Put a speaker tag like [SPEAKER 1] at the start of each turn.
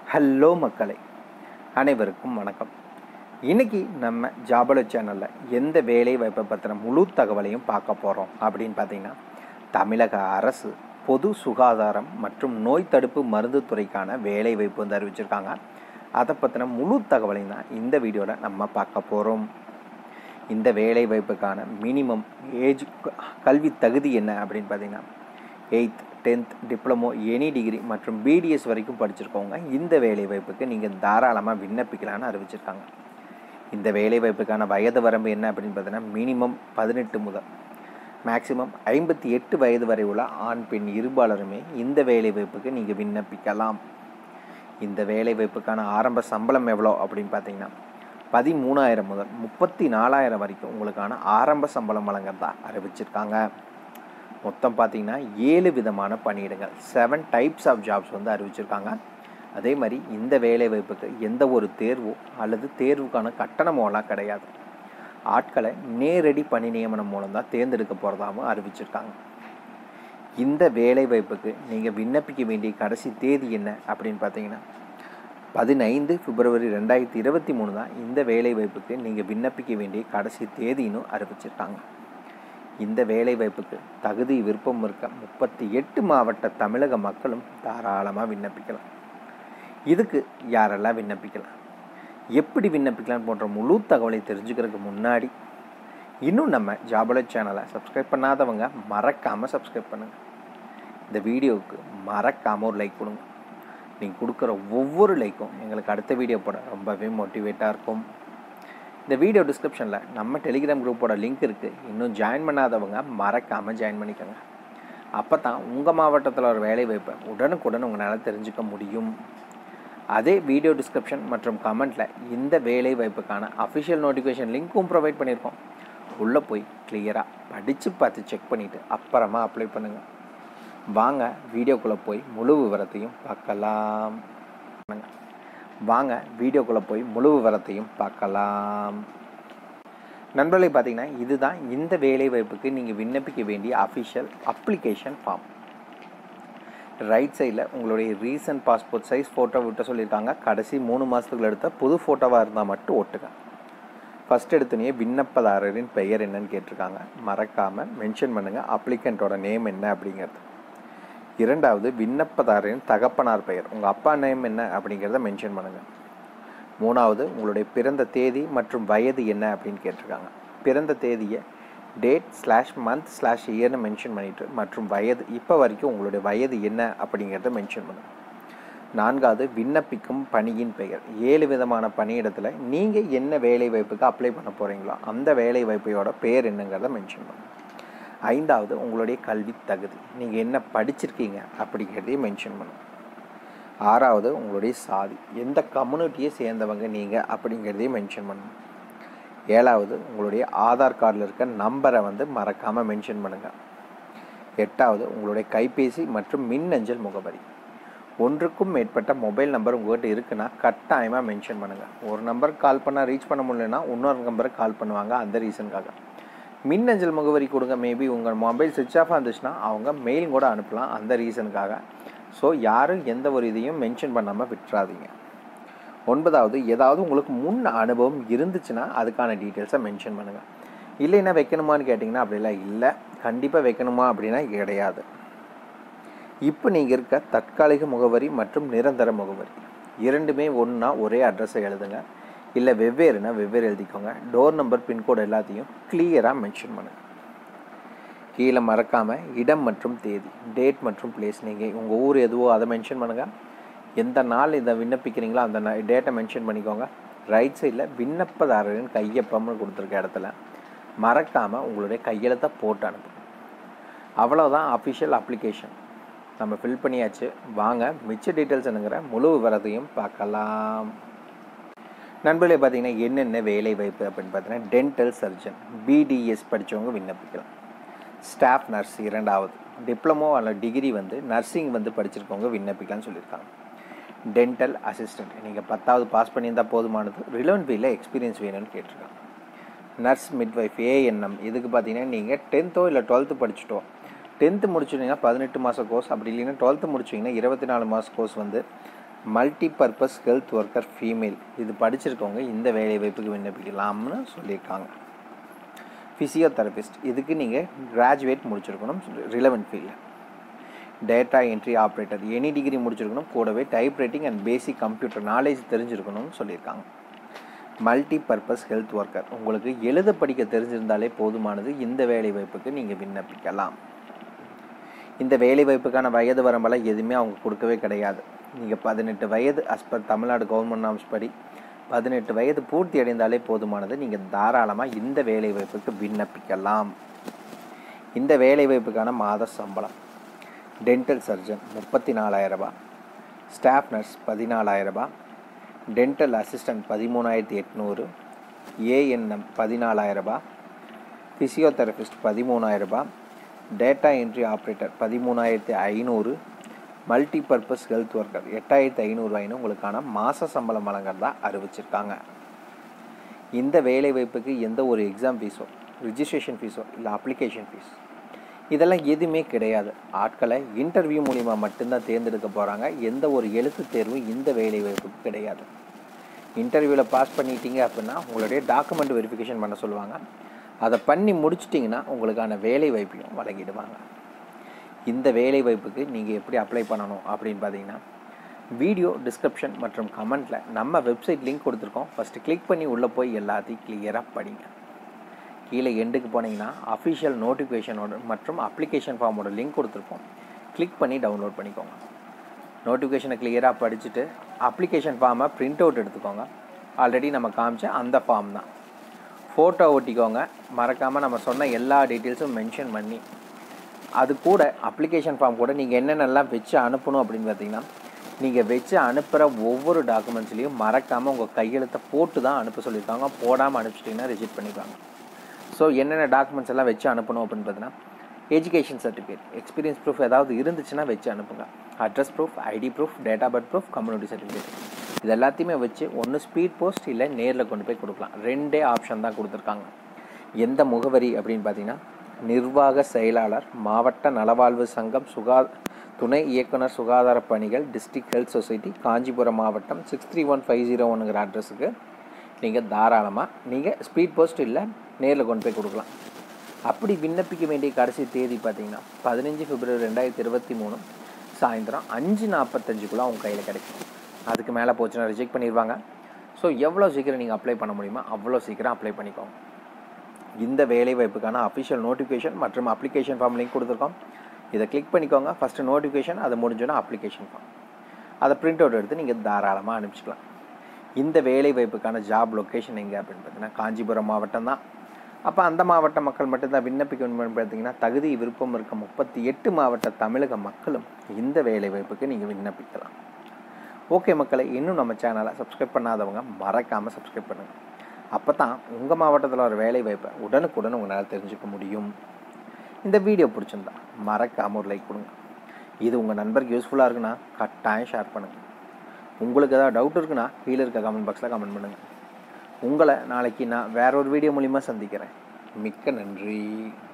[SPEAKER 1] hello மக்களை அனைவருக்கும் வணக்கம் இன்னைக்கு நம்ம ஜாபல சேனலில் எந்த வேலை வாய்ப்பை பற்றின முழு தகவலையும் பார்க்க போகிறோம் அப்படின்னு பார்த்தீங்கன்னா தமிழக அரசு பொது சுகாதாரம் மற்றும் நோய் தடுப்பு மருந்து துறைக்கான வேலை வாய்ப்பு வந்து அறிவிச்சிருக்காங்க அதை பற்றின முழு தகவலையும் தான் இந்த வீடியோவில் நம்ம பார்க்க போகிறோம் இந்த வேலை வாய்ப்புக்கான மினிமம் ஏஜ் கல்வி தகுதி என்ன அப்படின்னு பார்த்தீங்கன்னா eighth tenth diploma any degree மற்றும் பிடிஎஸ் வரைக்கும் படிச்சிருக்கவங்க இந்த வேலை வாய்ப்புக்கு நீங்கள் தாராளமாக விண்ணப்பிக்கலாம்னு அறிவிச்சிருக்காங்க இந்த வேலை வாய்ப்புக்கான வயது வரம்பு என்ன அப்படின்னு பார்த்தீங்கன்னா மினிமம் பதினெட்டு முதல் மேக்ஸிமம் ஐம்பத்தி எட்டு வயது வரை உள்ள ஆண் பெண் இருபாலருமே இந்த வேலை வாய்ப்புக்கு நீங்கள் விண்ணப்பிக்கலாம் இந்த வேலை வாய்ப்புக்கான ஆரம்ப சம்பளம் எவ்வளோ அப்படின்னு பார்த்தீங்கன்னா பதிமூணாயிரம் முதல் முப்பத்தி நாலாயிரம் வரைக்கும் உங்களுக்கான ஆரம்ப சம்பளம் வழங்குறதா அறிவிச்சிருக்காங்க மொத்தம் பார்த்தீங்கன்னா ஏழு விதமான பணியிடங்கள் செவன் டைப்ஸ் ஆஃப் ஜாப்ஸ் வந்து அறிவிச்சிருக்காங்க அதே மாதிரி இந்த வேலை வாய்ப்புக்கு எந்த ஒரு தேர்வோ அல்லது தேர்வுக்கான கட்டணமோலாம் கிடையாது ஆட்களை நேரடி பணி நியமனம் மூலம் தான் தேர்ந்தெடுக்க போகிறதாகவும் அறிவிச்சிருக்காங்க இந்த வேலை வாய்ப்புக்கு நீங்கள் விண்ணப்பிக்க வேண்டிய கடைசி தேதி என்ன அப்படின்னு பார்த்தீங்கன்னா பதினைந்து பிப்ரவரி ரெண்டாயிரத்தி இருபத்தி மூணு தான் இந்த வேலை வாய்ப்புக்கு நீங்கள் விண்ணப்பிக்க வேண்டிய கடைசி தேதின்னு அறிவிச்சிருக்காங்க இந்த வேலை வாய்ப்புக்கு தகுதி விருப்பம் இருக்க முப்பத்தி எட்டு மாவட்ட தமிழக மக்களும் தாராளமாக விண்ணப்பிக்கலாம் இதுக்கு யாரெல்லாம் விண்ணப்பிக்கலாம் எப்படி விண்ணப்பிக்கலாம் போன்ற முழு தகவலை தெரிஞ்சுக்கிறதுக்கு முன்னாடி இன்னும் நம்ம ஜாபல சேனலை சப்ஸ்கிரைப் பண்ணாதவங்க மறக்காமல் சப்ஸ்கிரைப் பண்ணுங்கள் இந்த வீடியோவுக்கு மறக்காமல் ஒரு லைக் கொடுங்க நீங்கள் கொடுக்குற ஒவ்வொரு லைக்கும் எங்களுக்கு அடுத்த வீடியோ போட ரொம்பவே மோட்டிவேட்டாக இருக்கும் இந்த வீடியோ டிஸ்கிரிப்ஷனில் நம்ம டெலிகிராம் குரூப்போட லிங்க் இருக்குது இன்னும் ஜாயின் பண்ணாதவங்க மறக்காமல் ஜாயின் பண்ணிக்கோங்க அப்போ தான் உங்கள் மாவட்டத்தில் ஒரு வேலை வாய்ப்பை உடனுக்குடன் உங்களால் தெரிஞ்சுக்க முடியும் அதே வீடியோ டிஸ்கிரிப்ஷன் மற்றும் கமெண்ட்டில் இந்த வேலை வாய்ப்புக்கான அஃபிஷியல் நோட்டிஃபிகேஷன் லிங்க்கும் ப்ரொவைட் பண்ணியிருக்கோம் உள்ளே போய் கிளியராக படித்து பார்த்து செக் பண்ணிவிட்டு அப்புறமா அப்ளை பண்ணுங்கள் வாங்க வீடியோக்குள்ளே போய் முழு விவரத்தையும் பார்க்கலாம் வாங்க வீடியோக்குள்ளே போய் முழு விவரத்தையும் பார்க்கலாம் நண்பர்களே பார்த்தீங்கன்னா இதுதான் இந்த வேலை வாய்ப்புக்கு நீங்கள் விண்ணப்பிக்க வேண்டிய அஃபிஷியல் அப்ளிகேஷன் ஃபார்ம் ரைட் சைடில் உங்களுடைய ரீசன்ட் பாஸ்போர்ட் சைஸ் ஃபோட்டோ விட்ட சொல்லியிருக்காங்க கடைசி மூணு மாதத்துக்குள்ள எடுத்த புது ஃபோட்டோவாக இருந்தால் மட்டும் ஒட்டுங்க ஃபஸ்ட் எடுத்தோடனே விண்ணப்பதாரரின் பெயர் என்னன்னு கேட்டிருக்காங்க மறக்காமல் மென்ஷன் பண்ணுங்கள் அப்ளிகண்ட்டோட நேம் என்ன அப்படிங்கிறது இரண்டாவது விண்ணப்பதாரரின் தகப்பனார் பெயர் உங்கள் அப்பா நேம் என்ன அப்படிங்கிறத மென்ஷன் பண்ணுங்கள் மூணாவது உங்களுடைய பிறந்த தேதி மற்றும் வயது என்ன அப்படின்னு கேட்டிருக்காங்க பிறந்த தேதியை டேட் ஸ்லாஷ் மந்த் ஸ்லாஷ் இயர்னு மென்ஷன் பண்ணிவிட்டு மற்றும் வயது இப்போ வரைக்கும் உங்களுடைய வயது என்ன அப்படிங்கிறத மென்ஷன் பண்ணுங்கள் நான்காவது விண்ணப்பிக்கும் பணியின் பெயர் ஏழு விதமான பணியிடத்தில் நீங்கள் என்ன வேலை வாய்ப்புக்கு அப்ளை பண்ண போகிறீங்களோ அந்த வேலை வாய்ப்பையோட பேர் என்னங்கிறத மென்ஷன் பண்ணுங்கள் ஐந்தாவது உங்களுடைய கல்வி தகுதி நீங்கள் என்ன படிச்சிருக்கீங்க அப்படிங்கிறதையும் மென்ஷன் பண்ணுங்கள் ஆறாவது உங்களுடைய சாதி எந்த கம்யூனிட்டியை சேர்ந்தவங்க நீங்கள் அப்படிங்கிறதையும் மென்ஷன் பண்ணணும் ஏழாவது உங்களுடைய ஆதார் கார்டில் இருக்க நம்பரை வந்து மறக்காமல் மென்ஷன் பண்ணுங்கள் எட்டாவது உங்களுடைய கைபேசி மற்றும் மின்னஞ்சல் முகவரி ஒன்றுக்கும் மேற்பட்ட மொபைல் நம்பர் உங்கள்கிட்ட இருக்குன்னா கட்டாயமாக மென்ஷன் பண்ணுங்கள் ஒரு நம்பருக்கு கால் பண்ணால் ரீச் பண்ண முடியலன்னா இன்னொரு நம்பருக்கு கால் பண்ணுவாங்க அந்த ரீசனுக்காக மின்னஞ்சல் முகவரி கொடுங்க மேபி உங்கள் மொபைல் சுவிட்ச் ஆஃப் இருந்துச்சுன்னா அவங்க மெயில் கூட அனுப்பலாம் அந்த ரீசனுக்காக ஸோ யாரும் எந்த ஒரு இதையும் மென்ஷன் பண்ணாமல் விட்டுறாதீங்க ஒன்பதாவது ஏதாவது உங்களுக்கு முன் அனுபவம் இருந்துச்சுன்னா அதுக்கான டீட்டெயில்ஸை மென்ஷன் பண்ணுங்கள் இல்லைன்னா வைக்கணுமான்னு கேட்டிங்கன்னா அப்படிலாம் இல்லை கண்டிப்பாக வைக்கணுமா அப்படின்னா கிடையாது இப்போ நீங்கள் இருக்க தற்காலிக முகவரி மற்றும் நிரந்தர முகவரி இரண்டுமே ஒன்றா ஒரே அட்ரஸை எழுதுங்க இல்லை வெவ்வேறுனா வெவ்வேறு எழுதிக்கோங்க டோர் நம்பர் பின்கோடு எல்லாத்தையும் கிளியராக மென்ஷன் பண்ணுங்கள் கீழே மறக்காமல் இடம் மற்றும் தேதி டேட் மற்றும் பிளேஸ் நீங்கள் உங்கள் ஊர் எதுவோ அதை மென்ஷன் பண்ணுங்கள் எந்த நாள் இதை விண்ணப்பிக்கிறீங்களோ அந்த டேட்டை மென்ஷன் பண்ணிக்கோங்க ரைட் சைடில் விண்ணப்பதாரரின் கையொப்பம்னு கொடுத்துருக்க இடத்துல மறக்காமல் உங்களுடைய கையெழுத்தை போட்டு அனுப்புங்க அவ்வளோதான் அஃபிஷியல் அப்ளிகேஷன் நம்ம ஃபில் பண்ணியாச்சு வாங்க மிச்ச டீட்டெயில்ஸ் என்னங்கிற முழு விவரத்தையும் பார்க்கலாம் நண்பர்களே பார்த்தீங்கன்னா என்னென்ன வேலை வாய்ப்பு அப்படின்னு பார்த்தீங்கன்னா டென்டல் சர்ஜன் பிடிஎஸ் படித்தவங்க விண்ணப்பிக்கலாம் ஸ்டாஃப் நர்ஸ் இரண்டாவது டிப்ளமோ அல்லது டிகிரி வந்து நர்சிங் வந்து படிச்சிருக்கவங்க விண்ணப்பிக்கலாம்னு சொல்லியிருக்காங்க டென்டல் அசிஸ்டண்ட் நீங்கள் பத்தாவது பாஸ் பண்ணியிருந்தால் போதுமானது ரிலவன் ஃபீல்டில் எக்ஸ்பீரியன்ஸ் வேணும்னு கேட்டிருக்காங்க நர்ஸ் மிட்வைஃப் ஏஎன்எம் இதுக்கு பார்த்தீங்கன்னா நீங்கள் டென்த்தோ இல்லை டுவெல்த்து படிச்சுட்டோ டென்த்து முடிச்சிட்டிங்கன்னா பதினெட்டு மாத கோர்ஸ் அப்படி இல்லைன்னா டுவெல்த்து முடிச்சிங்கன்னா இருபத்தி நாலு மாத கோர்ஸ் வந்து multi purpose health worker female இது படிச்சிருக்கவங்க இந்த வேலை வாய்ப்புக்கு விண்ணப்பிக்கலாம்னு சொல்லியிருக்காங்க ஃபிசியோதெரபிஸ்ட் இதுக்கு நீங்கள் கிராஜுவேட் முடிச்சிருக்கணும் ரிலவெண்ட் ஃபீல்டில் data entry operator any degree முடிச்சிருக்கணும் கூடவே type writing and basic computer knowledge தெரிஞ்சிருக்கணும்னு சொல்லியிருக்காங்க மல்டி பர்பஸ் ஹெல்த் ஒர்க்கர் உங்களுக்கு எழுத படிக்க தெரிஞ்சிருந்தாலே போதுமானது இந்த வேலை வாய்ப்புக்கு நீங்கள் விண்ணப்பிக்கலாம் இந்த வேலை வாய்ப்புக்கான வயது வரம்பெல்லாம் எதுவுமே அவங்க கொடுக்கவே கிடையாது நீங்கள் பதினெட்டு வயது as per Tamil Nadu government norms படி பதினெட்டு வயது பூர்த்தி அடைந்தாலே போதுமானது நீங்கள் தாராளமாக இந்த வேலை வாய்ப்புக்கு விண்ணப்பிக்கலாம் இந்த வேலை வாய்ப்புக்கான மாத சம்பளம் டென்டல் சர்ஜன் முப்பத்தி நாலாயிரரூபா ஸ்டாஃப் நர்ஸ் பதினாலாயிரரூபா டென்டல் அசிஸ்டன்ட் பதிமூணாயிரத்தி எட்நூறு ஏஎன்எம் பதினாலாயிரரூபா ஃபிசியோதெரபிஸ்ட் பதிமூணாயிரரூபா டேட்டா என்ட்ரி ஆப்ரேட்டர் பதிமூணாயிரத்தி ஐநூறு மல்டி பர்பஸ் ஹெல்த் ஒர்க்கர் எட்டாயிரத்தி ஐநூறுரூவாயின்னு உங்களுக்கான மாத சம்பளம் வழங்குறதா அறிவிச்சிருக்காங்க இந்த வேலை வாய்ப்புக்கு எந்த ஒரு எக்ஸாம் ஃபீஸோ ரிஜிஸ்ட்ரேஷன் ஃபீஸோ இல்லை அப்ளிகேஷன் ஃபீஸ் இதெல்லாம் எதுவுமே கிடையாது ஆட்களை இன்டர்வியூ மூலிமா மட்டும்தான் தேர்ந்தெடுக்க போகிறாங்க எந்த ஒரு எழுத்து தேர்வும் இந்த வேலை வாய்ப்புக்கு கிடையாது இன்டர்வியூவில் பாஸ் பண்ணிட்டீங்க அப்படின்னா உங்களுடைய டாக்குமெண்ட் வெரிஃபிகேஷன் பண்ண சொல்லுவாங்க அதை பண்ணி முடிச்சிட்டிங்கன்னா உங்களுக்கான வேலை வாய்ப்பையும் வழங்கிடுவாங்க இந்த வேலை வாய்ப்புக்கு நீங்கள் எப்படி அப்ளை பண்ணணும் அப்படின்னு பார்த்தீங்கன்னா வீடியோ டிஸ்கிரிப்ஷன் மற்றும் கமெண்ட்டில் நம்ம வெப்சைட் லிங்க் கொடுத்துருக்கோம் ஃபஸ்ட்டு கிளிக் பண்ணி உள்ளே போய் எல்லாத்தையும் கிளியராக படிங்க கீழே எண்டுக்கு போனீங்கன்னா அஃபிஷியல் நோட்டிஃபிகேஷனோட மற்றும் அப்ளிகேஷன் ஃபார்மோட லிங்க் கொடுத்துருப்போம் கிளிக் பண்ணி டவுன்லோட் பண்ணிக்கோங்க நோட்டிஃபிகேஷனை கிளியராக படிச்சுட்டு அப்ளிகேஷன் ஃபார்மை பிரிண்ட் அவுட் எடுத்துக்கோங்க ஆல்ரெடி நம்ம காமிச்ச அந்த ஃபார்ம் தான் ஃபோட்டோ ஒட்டிக்கோங்க மறக்காமல் நம்ம சொன்ன எல்லா டீட்டெயில்ஸும் மென்ஷன் பண்ணி அது கூட அப்ளிகேஷன் ஃபார்ம் கூட நீங்கள் என்னென்னலாம் வச்சு அனுப்பணும் அப்படின்னு பார்த்தீங்கன்னா நீங்கள் வச்சு அனுப்புகிற ஒவ்வொரு டாக்குமெண்ட்ஸ்லேயும் மறக்காமல் உங்கள் கையெழுத்தை போட்டு தான் அனுப்ப சொல்லியிருக்காங்க போடாமல் அனுப்பிச்சிட்டிங்கன்னா ரிஜெக்ட் பண்ணிப்பாங்க ஸோ என்னென்ன டாக்குமெண்ட்ஸ் எல்லாம் வச்சு அனுப்பணும் அப்படின்னு பார்த்தீங்கன்னா எஜுகேஷன் சர்டிஃபிகேட் எக்ஸ்பீரியன்ஸ் ப்ரூஃப் ஏதாவது இருந்துச்சுன்னா வச்சு அனுப்புங்க address proof ID proof date of birth proof community certificate இது எல்லாத்தையுமே வச்சு ஒன்று ஸ்பீட் போஸ்ட் இல்லை நேரில் கொண்டு போய் கொடுக்கலாம் ரெண்டே ஆப்ஷன் தான் கொடுத்துருக்காங்க எந்த முகவரி அப்படின்னு பார்த்தீங்கன்னா நிர்வாக செயலாளர் மாவட்ட நலவாழ்வு சங்கம் சுகா துணை இயக்குனர் சுகாதார பணிகள் டிஸ்ட்ரிக்ட் ஹெல்த் சொசைட்டி காஞ்சிபுரம் மாவட்டம் six three one five zero ஒன்னுங்கிற அட்ரஸுக்கு நீங்கள் தாராளமாக நீங்கள் ஸ்பீட் போஸ்ட் இல்லை நேரில் கொண்டு போய் கொடுக்கலாம் அப்படி விண்ணப்பிக்க வேண்டிய கடைசி தேதி பார்த்தீங்கன்னா பதினஞ்சு பிப்ரவரி ரெண்டாயிரத்தி இருபத்தி மூணு சாயந்தரம் அஞ்சு நாற்பத்தஞ்சுக்குள்ளே அவங்க கையில் கிடைக்கும் அதுக்கு மேலே போச்சுன்னா ரிஜெக்ட் பண்ணிடுவாங்க ஸோ எவ்வளோ சீக்கிரம் நீங்கள் அப்ளை பண்ண முடியுமோ அவ்வளோ சீக்கிரம் அப்ளை பண்ணிக்கோங்க இந்த வேலை வாய்ப்புக்கான அஃபிஷியல் நோட்டிஃபிகேஷன் மற்றும் அப்ளிகேஷன் ஃபார்ம் லிங்க் கொடுத்துருக்கோம் இதை கிளிக் பண்ணிக்கோங்க ஃபஸ்ட்டு நோட்டிஃபிகேஷன் அது முடிஞ்சோன்னா அப்ளிகேஷன் ஃபார்ம் அதை பிரிண்ட் அவுட் எடுத்து நீங்கள் தாராளமாக அனுப்பிச்சிக்கலாம் இந்த வேலை வாய்ப்புக்கான ஜாப் லொக்கேஷன் எங்கே அப்படின்னு பார்த்தீங்கன்னா காஞ்சிபுரம் மாவட்டம் தான் அப்போ அந்த மாவட்ட மக்கள் மட்டும்தான் விண்ணப்பிக்கணும் பார்த்தீங்கன்னா தகுதி விருப்பம் இருக்க முப்பத்தி எட்டு மாவட்ட தமிழக மக்களும் இந்த வேலை வாய்ப்புக்கு நீங்கள் விண்ணப்பிக்கலாம் ஓகே மக்களை இன்னும் நம்ம சேனலை சப்ஸ்கிரைப் பண்ணாதவங்க மறக்காமல் சப்ஸ்கிரைப் பண்ணுங்கள் அப்போ தான் உங்கள் மாவட்டத்தில் ஒரு வேலை வாய்ப்பை உடனுக்குடன் உங்களால் தெரிஞ்சுக்க முடியும் இந்த வீடியோ பிடிச்சிருந்தா மறக்காமல் ஒரு லைக் கொடுங்க இது உங்கள் நண்பருக்கு யூஸ்ஃபுல்லாக இருக்குன்னா கட்டாயம் ஷேர் பண்ணுங்கள் உங்களுக்கு ஏதாவது டவுட் இருக்குன்னா கீழே இருக்க கமெண்ட் பாக்ஸில் கமெண்ட் பண்ணுங்கள் உங்களை நாளைக்கு நான் வேற ஒரு வீடியோ மூலிமா சந்திக்கிறேன் மிக்க நன்றி